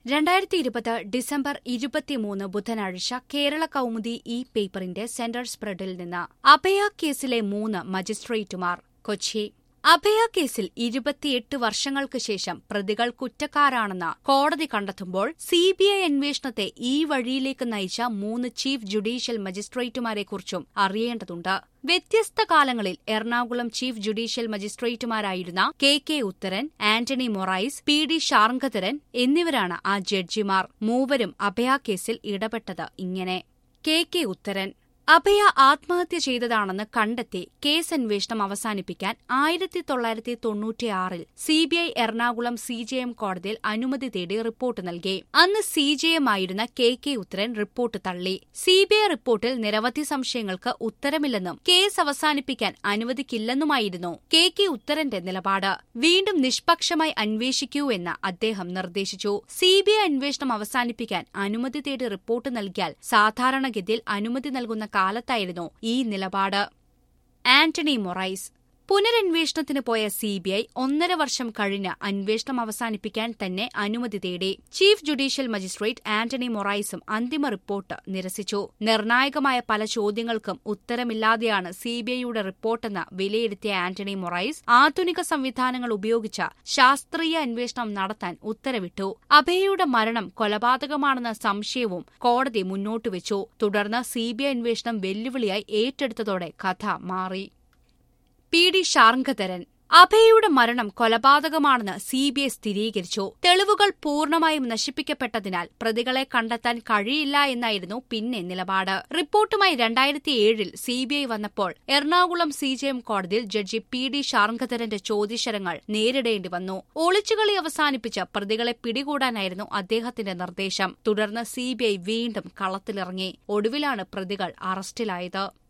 രണ്ടായിരത്തി ഇരുപത് ഡിസംബർ ഇരുപത്തിമൂന്ന് ബുധനാഴ്ച കേരള കൗമുദി ഇ പേപ്പറിന്റെ സെന്റർ സ്പ്രെഡിൽ നിന്ന് അഭയ കേസിലെ മൂന്ന് മജിസ്ട്രേറ്റുമാർ കൊച്ചി അഭയ കേസിൽ ഇരുപത്തിയെട്ട് വർഷങ്ങൾക്ക് ശേഷം പ്രതികൾ കുറ്റക്കാരാണെന്ന് കോടതി കണ്ടെത്തുമ്പോൾ സിബിഐ അന്വേഷണത്തെ ഈ വഴിയിലേക്ക് നയിച്ച മൂന്ന് ചീഫ് ജുഡീഷ്യൽ മജിസ്ട്രേറ്റുമാരെക്കുറിച്ചും അറിയേണ്ടതുണ്ട് വ്യത്യസ്ത കാലങ്ങളിൽ എറണാകുളം ചീഫ് ജുഡീഷ്യൽ മജിസ്ട്രേറ്റുമാരായിരുന്ന K K Utharan Antony Morais P D Sarngadharan എന്നിവരാണ് ആ ജഡ്ജിമാർ മൂവരും അഭയ കേസിൽ ഇടപെട്ടത് ഇങ്ങനെ കെ കെ ഉത്തരൻ അഭയ ആത്മഹത്യ ചെയ്തതാണെന്ന് കണ്ടെത്തി കേസ് അന്വേഷണം അവസാനിപ്പിക്കാൻ ആയിരത്തി തൊള്ളായിരത്തി തൊണ്ണൂറ്റിയാറിൽ CBI Ernakulam C J M കോടതിയിൽ അനുമതി തേടി റിപ്പോർട്ട് നൽകി അന്ന് സി ജെ എം ആയിരുന്ന കെ കെ ഉത്തരൻ റിപ്പോർട്ട് തള്ളി സിബിഐ റിപ്പോർട്ടിൽ നിരവധി സംശയങ്ങൾക്ക് ഉത്തരമില്ലെന്നും കേസ് അവസാനിപ്പിക്കാൻ അനുവദിക്കില്ലെന്നുമായിരുന്നു കെ കെ ഉത്തരന്റെ നിലപാട് വീണ്ടും നിഷ്പക്ഷമായി അന്വേഷിക്കൂ എന്ന് അദ്ദേഹം നിർദ്ദേശിച്ചു സിബിഐ അന്വേഷണം അവസാനിപ്പിക്കാൻ അനുമതി തേടി റിപ്പോർട്ട് നൽകിയാൽ സാധാരണഗതിയിൽ അനുമതി നൽകുന്ന കാലത്തായിരുന്നു ഈ നിലപാട് ആന്റണി മൊറൈസ് പുനരന്വേഷണത്തിന് പോയ സിബിഐ ഒന്നര വർഷം കഴിഞ്ഞ് അന്വേഷണം അവസാനിപ്പിക്കാൻ തന്നെ അനുമതി തേടി ചീഫ് ജുഡീഷ്യൽ മജിസ്ട്രേറ്റ് ആന്റണി മൊറൈസും അന്തിമ റിപ്പോർട്ട് നിരസിച്ചു നിർണായകമായ പല ചോദ്യങ്ങൾക്കും ഉത്തരമില്ലാതെയാണ് സിബിഐയുടെ റിപ്പോർട്ടെന്ന് വിലയിരുത്തിയ ആന്റണി മൊറൈസ് ആധുനിക സംവിധാനങ്ങൾ ഉപയോഗിച്ച് ശാസ്ത്രീയ അന്വേഷണം നടത്താൻ ഉത്തരവിട്ടു അഭയയുടെ മരണം കൊലപാതകമാണെന്ന സംശയവും കോടതി മുന്നോട്ടുവച്ചു തുടർന്ന് സിബിഐ അന്വേഷണം വെല്ലുവിളിയായി ഏറ്റെടുത്തതോടെ കഥ മാറി പി ഡി ശാർങ്കധരൻ അഭയയുടെ മരണം കൊലപാതകമാണെന്ന് സിബിഐ സ്ഥിരീകരിച്ചു തെളിവുകൾ പൂർണ്ണമായും നശിപ്പിക്കപ്പെട്ടതിനാൽ പ്രതികളെ കണ്ടെത്താൻ കഴിയില്ല എന്നായിരുന്നു പിന്നെ നിലപാട് റിപ്പോർട്ടുമായി രണ്ടായിരത്തിയേഴിൽ സിബിഐ വന്നപ്പോൾ എറണാകുളം സിജെഎം കോടതിയിൽ ജഡ്ജി പി ഡി ശാർങ്കധരന്റെ ചോദ്യശരങ്ങൾ നേരിടേണ്ടി വന്നു ഒളിച്ചുകളി അവസാനിപ്പിച്ച് പ്രതികളെ പിടികൂടാനായിരുന്നു അദ്ദേഹത്തിന്റെ നിർദ്ദേശം തുടർന്ന് സിബിഐ വീണ്ടും കളത്തിലിറങ്ങി ഒടുവിലാണ് പ്രതികൾ അറസ്റ്റിലായത്